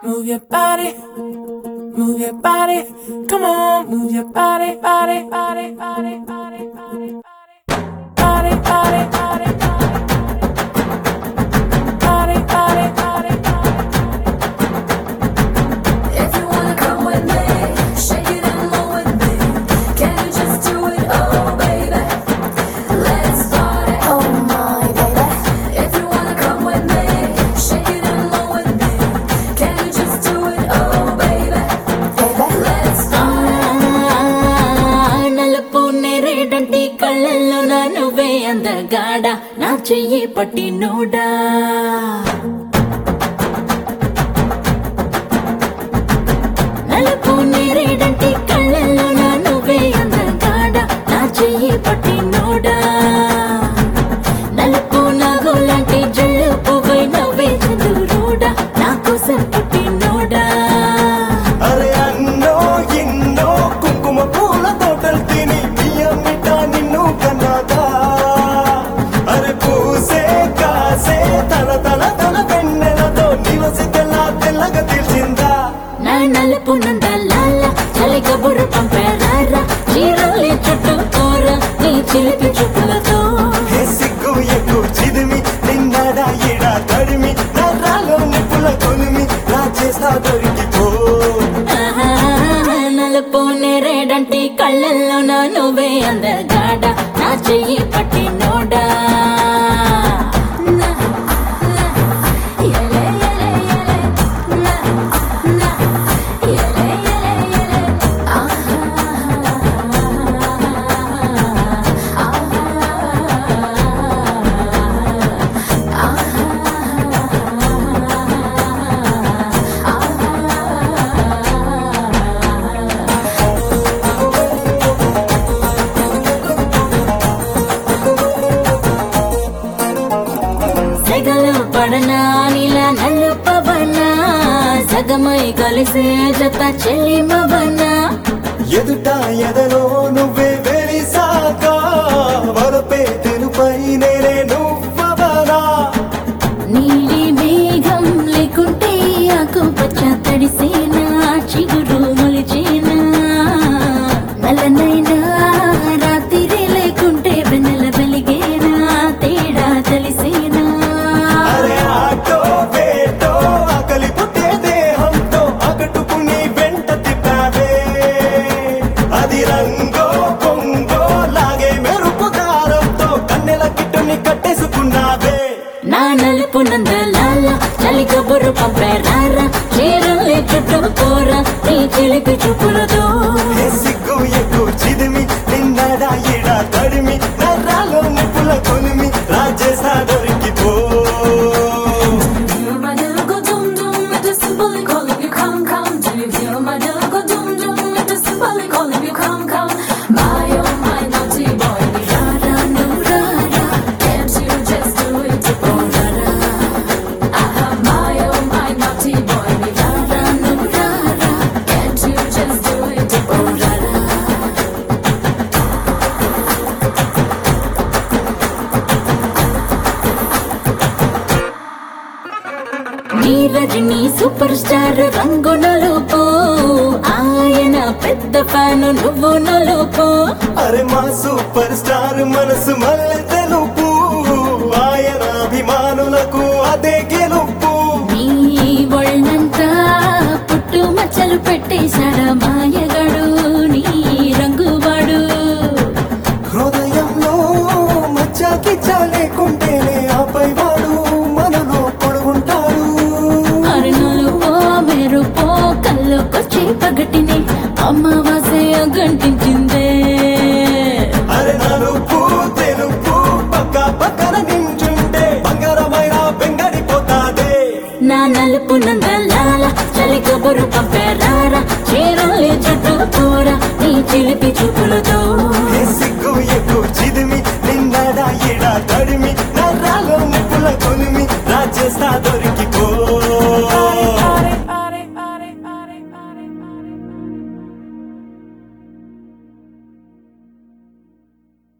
Move your body, move your body. Come on, move your body, body, body, body, body, body, body, body, body, body, body, body, body, If you wanna come with me, shake it and move with me. Can you just do it, oh baby? Let's party, oh my baby. If you wanna come with me, shake it and move with me. Can you just do it, oh baby? Let's నలుపు నేరేడంటి కళ్ళల్లో నా నువ్వే అందగాడ నా చెయ్యి పట్టి NUDA నలుపు నేరేడంటి కళ్ళల్లో నా నువ్వే అందగాడ నా చెయ్యి పట్టి నూడా నలుపు నాగులాంటి జల్లు పువ్వై నవ్వే చంద్రుడా నా కోసం పుట్టి నూడా అరే అన్నో ఎన్నో కుంకుమ పూల తోటలు తిని బియ్యమిట నిన్ను కన్నాదా అరే పూసే కాసే తన తన తన వెన్నెలతో నిలసి తెల్ల తెల్లగా తెలిసిందా నా నలుపు నందలాల చలి కబురు పంపారా చీరలే చుట్టూ కూర నీ చిలిపి చుట్టులతో ఏ సిగ్గు ఎక్కు చిదిమి నిన్నడా ఎడా తడిమి నరాలో నిప్పుల కొలిమి నా చేస్తా దొరికిపో ఆహా, నలుపు నేరేడంటి కళ్ళల్లో నా నువ్వే అందగాడ నా చెయ్యి పట్టి నోడా yele yele yele. Na na yele yele yele. సెగలు పడనా నీలా నలుపబనా సగమై కలిసే జత చెల్లిమబనా ఎదుట ఎదలో నువ్వే వెలిసాక వరపే తెలుపై నేనే నువ్వవనా నీలి మేఘం లేకుంటే ఆకుపచ్చ తడిసేనా చిగురు మొలిచేనా నల్లనైనా రాత్రి లేకుంటే వెన్నెల వెలిగేనా తేడా తెలిసేనా అరే ఆటో వేటో ఆకలి పుట్టే దేహంతో అకటుకుని వెంట తిప్పావే అది రంగో పొంగో లాగే మెరుపు కారంతో కన్నెల కిట్టుని కట్టేసుకున్నావే నా నలుపు నందలాల చలి కబురు పంపారా చీరలే చుట్టూ కూర నీ చిలిపి చూపులతో ఏ సిగ్గు ఎక్కువ చిదిమి నిన్నడా ఎడా తడిమి నరాలో నిప్పుల కొలిమి రాజేసా దొరికిపో Hear my little go dum dum, it is simply calling you come come. Do you hear my little go dum dum, it is simply calling you come come. My oh my naughty boy, రారా నువ్వు రారా can't you just do it? ఓ రారా Aha, my oh my naughty boy, రారా నువ్వు రారా can't you just do it? ఓ రారా నీ Rajani super star రంగు నలుపు ఆయన పెద్ద ఫ్యాన్ నువ్వు నలుపు అరే మా సూపర్ స్టార్ మనసు మల్లె తెలుపు ఆయన అభిమానులకు అదే గెలుపు నీ ఒళ్ళంతా పుట్టు మచ్చలు పెట్టేశాడా మాయగాడు నీ రంగువాడు హృదయంలో మచ్చాకి చాలేకుంటేనే ఆపై వాడు మనలో పొడుగుంటాడు అరుణులుపో మెరుపో కళ్ళకొచ్చి పగటిని అమావాస్య గంటించిందే అరే నలుపు తెలుపు పక్క పక్కన నించుంటే బంగారమైన బెంగడిపోతాదే నా నలుపు నందలాల చలి కబురు పంపారా చీరలే చుట్టూ కూర నీ చిలిపి చూపులతో ఏ సిగ్గు ఎక్కువ చిదిమి నిన్నడా ఎడా తడిమి